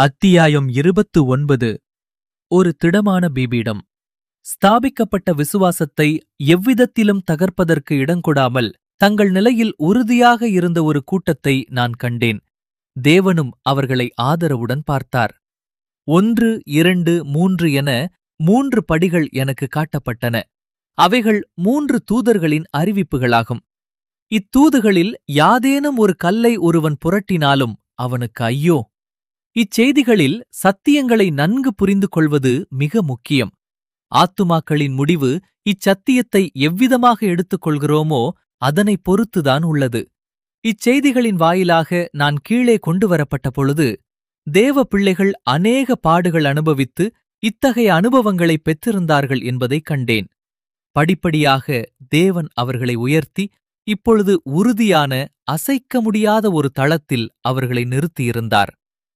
அத்தியாயம் இருபத்து ஒன்பது ஒரு திடமான பீபீடம் ஸ்தாபிக்கப்பட்ட விசுவாசத்தை எவ்விதத்திலும் தகர்ப்பதற்கு இடங்கொடாமல் தங்கள் நிலையில் உறுதியாக இருந்த ஒரு கூட்டத்தை நான் கண்டேன் தேவனும் அவர்களை ஆதரவுடன் பார்த்தார் ஒன்று இரண்டு மூன்று என மூன்று படிகள் எனக்கு காட்டப்பட்டன அவைகள் மூன்று தூதர்களின் அறிவிப்புகளாகும் இத்தூதுகளில் யாதேனும் ஒரு கல்லை ஒருவன் புரட்டினாலும் அவனுக்கு ஐயோ இச்செய்திகளில் சத்தியங்களை நன்கு புரிந்து கொள்வது மிக முக்கியம் ஆத்துமாக்களின் முடிவு இச்சத்தியத்தை எவ்விதமாக எடுத்துக்கொள்கிறோமோ அதனைப் பொறுத்துதான் உள்ளது இச்செய்திகளின் வாயிலாக நான் கீழே கொண்டு வரப்பட்ட பொழுது தேவ பிள்ளைகள் அநேக பாடுகள் அனுபவித்து இத்தகைய அனுபவங்களை பெற்றிருந்தார்கள் என்பதைக் கண்டேன் படிப்படியாக தேவன் அவர்களை உயர்த்தி இப்பொழுது உறுதியான அசைக்க முடியாத ஒரு தளத்தில் அவர்களை நிறுத்தியிருந்தார்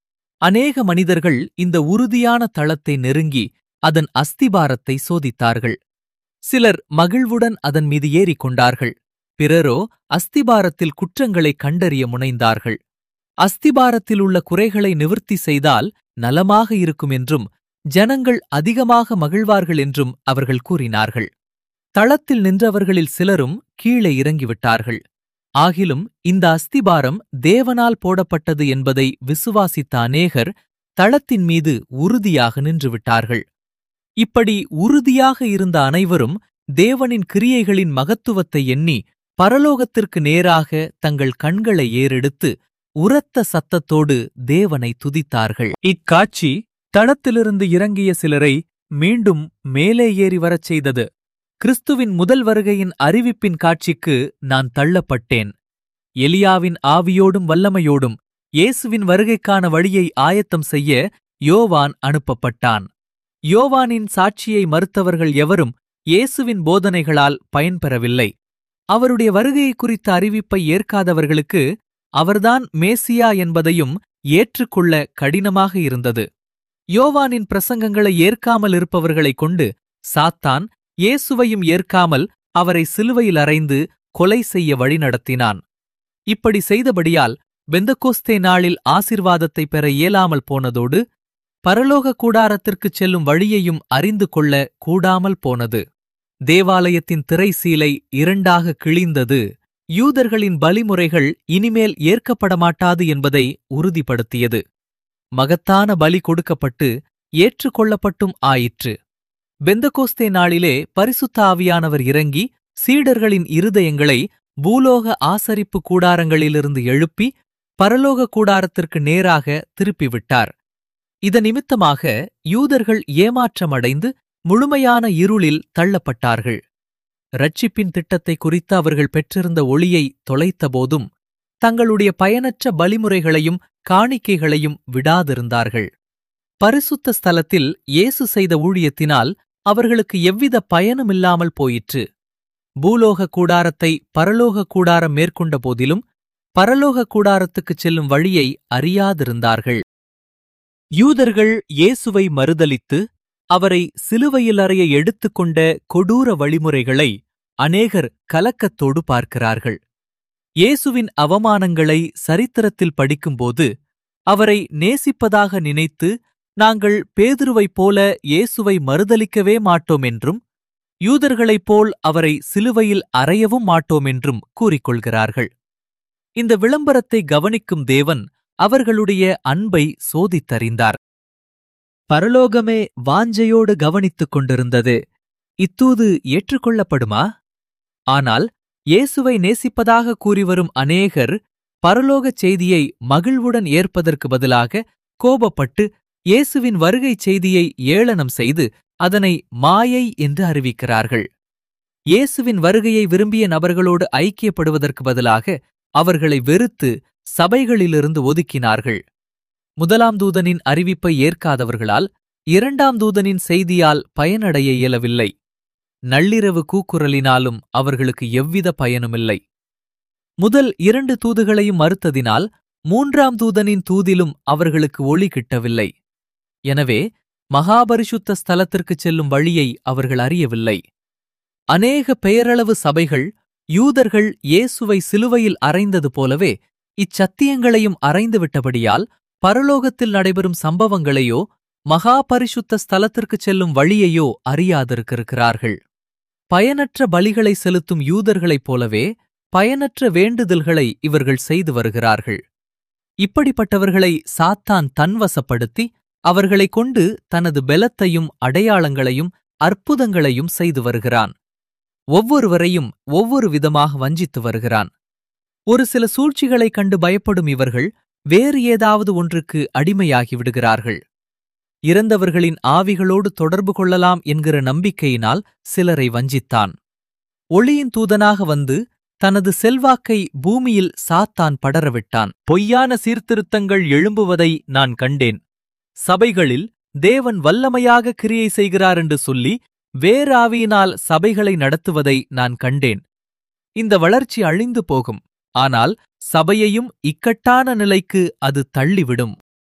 அநேக மனிதர்கள் இந்த உறுதியான தளத்தை நெருங்கி அதன் அஸ்திபாரத்தை சோதித்தார்கள் சிலர் மகிழ்வுடன் அதன் மீது ஏறிக் கொண்டார்கள் பிறரோ அஸ்திபாரத்தில் குற்றங்களை கண்டறிய முனைந்தார்கள் அஸ்திபாரத்தில் உள்ள குறைகளை நிவர்த்தி செய்தால் நலமாக இருக்கும் என்றும் ஜனங்கள் அதிகமாக மகிழ்வார்கள் என்றும் அவர்கள் கூறினார்கள் தளத்தில் நின்றவர்களில் சிலரும் கீழே இறங்கிவிட்டார்கள் ஆகிலும் இந்த அஸ்திபாரம் தேவனால் போடப்பட்டது என்பதை விசுவாசித்த அநேகர் தளத்தின் மீது உறுதியாக நின்றுவிட்டார்கள் இப்படி உறுதியாக இருந்த அனைவரும் தேவனின் கிரியைகளின் மகத்துவத்தை எண்ணி பரலோகத்திற்கு நேராக தங்கள் கண்களை ஏறெடுத்து உரத்த சத்தத்தோடு தேவனை துதித்தார்கள் இக்காட்சி தளத்திலிருந்து இறங்கிய சிலரை மீண்டும் மேலே ஏறி வரச் செய்தது கிறிஸ்துவின் முதல் வருகையின் அறிவிப்பின் காட்சிக்கு நான் தள்ளப்பட்டேன் எலியாவின் ஆவியோடும் வல்லமையோடும் இயேசுவின் வருகைக்கான வழியை ஆயத்தம் செய்ய யோவான் அனுப்பப்பட்டான் யோவானின் சாட்சியை மறுத்தவர்கள் எவரும் இயேசுவின் போதனைகளால் பயன்பெறவில்லை அவருடைய வருகையை குறித்த அறிவிப்பை ஏற்காதவர்களுக்கு அவர்தான் மேசியா என்பதையும் ஏற்றுக்கொள்ள கடினமாக இருந்தது யோவானின் பிரசங்கங்களை ஏற்காமல் இருப்பவர்களைக் கொண்டு சாத்தான் இயேசுவையும் ஏற்காமல் அவரை சிலுவையில் அறைந்து கொலை செய்ய வழிநடத்தினான் இப்படி செய்தபடியால் பெந்தகோஸ்தே நாளில் ஆசிர்வாதத்தை பெற இயலாமல் போனதோடு பரலோக கூடாரத்திற்குச் செல்லும் வழியையும் அறிந்து கொள்ள கூடாமல் போனது தேவாலயத்தின் திரைசீலை இரண்டாக கிழிந்தது யூதர்களின் பலிமுறைகள் இனிமேல் ஏற்கப்பட மாட்டாது என்பதை உறுதிப்படுத்தியது மகத்தான பலி கொடுக்கப்பட்டு ஏற்றுக்கொள்ளப்பட்டும் ஆயிற்று பெந்தகோஸ்தே நாளிலே பரிசுத்த ஆவியானவர் இறங்கி சீடர்களின் இருதயங்களை பூலோக ஆசரிப்பு கூடாரங்களிலிருந்து எழுப்பி பரலோக கூடாரத்திற்கு நேராக திருப்பிவிட்டார் இதனிமித்தமாக யூதர்கள் ஏமாற்றமடைந்து முழுமையான இருளில் தள்ளப்பட்டார்கள் ரட்சிப்பின் திட்டத்தை குறித்து அவர்கள் பெற்றிருந்த ஒளியை தொலைத்தபோதும் தங்களுடைய பயனற்ற பலிமுறைகளையும் காணிக்கைகளையும் விடாதிருந்தார்கள் பரிசுத்த ஸ்தலத்தில் இயேசு செய்த ஊழியத்தினால் அவர்களுக்கு எவ்வித பயனுமில்லாமல் போயிற்று பூலோக கூடாரத்தை பரலோக கூடாரம் மேற்கொண்ட போதிலும் பரலோக கூடாரத்துக்குச் செல்லும் வழியை அறியாதிருந்தார்கள் யூதர்கள் இயேசுவை மறுதலித்து அவரை சிலுவையில் அறைய எடுத்துக்கொண்ட கொடூர வழிமுறைகளை அநேகர் கலக்கத்தோடு பார்க்கிறார்கள் இயேசுவின் அவமானங்களை சரித்திரத்தில் படிக்கும்போது அவரை நேசிப்பதாக நினைத்து நாங்கள் பேதுருவைப் போல இயேசுவை மறுதலிக்கவே மாட்டோம் என்றும் யூதர்களைப் போல் அவரை சிலுவையில் அறையவும் மாட்டோம் என்றும் கூறிக்கொள்கிறார்கள் இந்த விளம்பரத்தை கவனிக்கும் தேவன் அவர்களுடைய அன்பை சோதித்தறிந்தார் பரலோகமே வாஞ்சையோடு கவனித்துக் கொண்டிருந்தது இத்தூது ஏற்றுக்கொள்ளப்படுமா ஆனால் இயேசுவை நேசிப்பதாக கூறிவரும் அநேகர் பரலோகச் செய்தியை மகிழ்வுடன் ஏற்பதற்கு பதிலாக கோபப்பட்டு இயேசுவின் வருகைச் செய்தியை ஏளனம் செய்து அதனை மாயை என்று அறிவிக்கிறார்கள் இயேசுவின் வருகையை விரும்பிய நபர்களோடு ஐக்கியப்படுவதற்கு பதிலாக அவர்களை வெறுத்து சபைகளிலிருந்து ஒதுக்கினார்கள் முதலாம் தூதனின் அறிவிப்பை ஏற்காதவர்களால் இரண்டாம் தூதனின் செய்தியால் பயனடைய இயலவில்லை நள்ளிரவு கூக்குரலினாலும் அவர்களுக்கு எவ்வித பயனுமில்லை முதல் இரண்டு தூதுகளையும் மறுத்ததினால் மூன்றாம் தூதனின் தூதிலும் அவர்களுக்கு ஒளி கிட்டவில்லை எனவே மகாபரிசுத்த ஸ்தலத்திற்குச் செல்லும் வழியை அவர்கள் அறியவில்லை அநேக பெயரளவு சபைகள் யூதர்கள் இயேசுவை சிலுவையில் அறைந்தது போலவே இச்சத்தியங்களையும் அறைந்துவிட்டபடியால் பரலோகத்தில் நடைபெறும் சம்பவங்களையோ மகா பரிசுத்த ஸ்தலத்திற்குச் செல்லும் வழியையோ அறியாதிருக்கிறார்கள் பயனற்ற பலிகளை செலுத்தும் யூதர்களைப் போலவே பயனற்ற வேண்டுதல்களை இவர்கள் செய்து வருகிறார்கள் இப்படிப்பட்டவர்களை சாத்தான் தன்வசப்படுத்தி அவர்களைக் கொண்டு தனது பெலத்தையும் அடையாளங்களையும் அற்புதங்களையும் செய்து வருகிறான் ஒவ்வொருவரையும் ஒவ்வொரு விதமாக வஞ்சித்து வருகிறான் ஒரு சில சூழ்ச்சிகளைக் கண்டு பயப்படும் இவர்கள் வேறு ஏதாவது ஒன்றுக்கு அடிமையாகி விடுகிறார்கள் இறந்தவர்களின் ஆவிகளோடு தொடர்பு கொள்ளலாம் என்கிற நம்பிக்கையினால் சிலரை வஞ்சித்தான் ஒளியின் தூதனாக வந்து தனது செல்வாக்கை பூமியில் சாத்தான் படரவிட்டான் பொய்யான சீர்திருத்தங்கள் எழும்புவதை நான் கண்டேன் சபைகளில் தேவன் வல்லமையாக கிரியை செய்கிறார் என்று சொல்லி வேறாவியினால் சபைகளை நடத்துவதை நான் கண்டேன் இந்த வளர்ச்சி அழிந்து போகும் ஆனால் சபையையும் இக்கட்டான நிலைக்கு அது தள்ளிவிடும்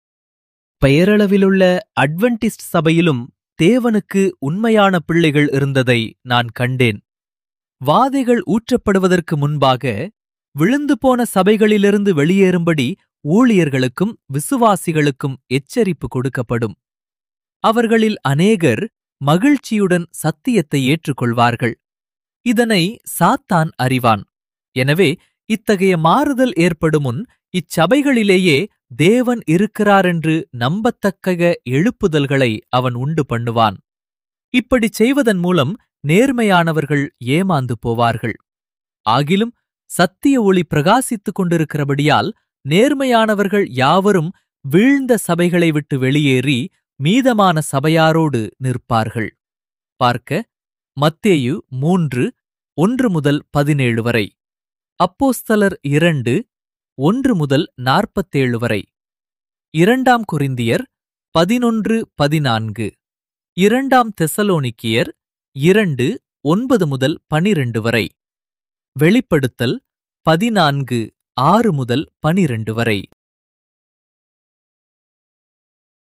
பெயரளவிலுள்ள அட்வென்டிஸ்ட் சபையிலும் தேவனுக்கு உண்மையான பிள்ளைகள் இருந்ததை நான் கண்டேன் வாதைகள் ஊற்றப்படுவதற்கு முன்பாக விழுந்து போன சபைகளிலிருந்து வெளியேறும்படி ஊழியர்களுக்கும் விசுவாசிகளுக்கும் எச்சரிப்பு கொடுக்கப்படும் அவர்களில் அநேகர் மகிழ்ச்சியுடன் சத்தியத்தை ஏற்றுக்கொள்வார்கள் இதனை சாத்தான் அறிவான் எனவே இத்தகைய மாறுதல் ஏற்படும் முன் இச்சபைகளிலேயே தேவன் இருக்கிறாரென்று நம்பத்தக்க எழுப்புதல்களை அவன் உண்டு பண்ணுவான் இப்படிச் செய்வதன் மூலம் நேர்மையானவர்கள் ஏமாந்து போவார்கள் ஆகிலும் சத்திய ஒளி பிரகாசித்துக் கொண்டிருக்கிறபடியால் நேர்மையானவர்கள் யாவரும் வீழ்ந்த சபைகளை விட்டு வெளியேறி மீதமான சபையாரோடு நிற்பார்கள் பார்க்க மத்தேயு மூன்று ஒன்று முதல் பதினேழு வரை அப்போஸ்தலர் இரண்டு ஒன்று முதல் நாற்பத்தேழு வரை இரண்டாம் கொரிந்தியர் பதினொன்று பதினான்கு இரண்டாம் தெசலோனிக்கியர் இரண்டு ஒன்பது முதல் பனிரெண்டு வரை வெளிப்படுத்தல் பதினான்கு ஆறு முதல் பனிரெண்டு வரை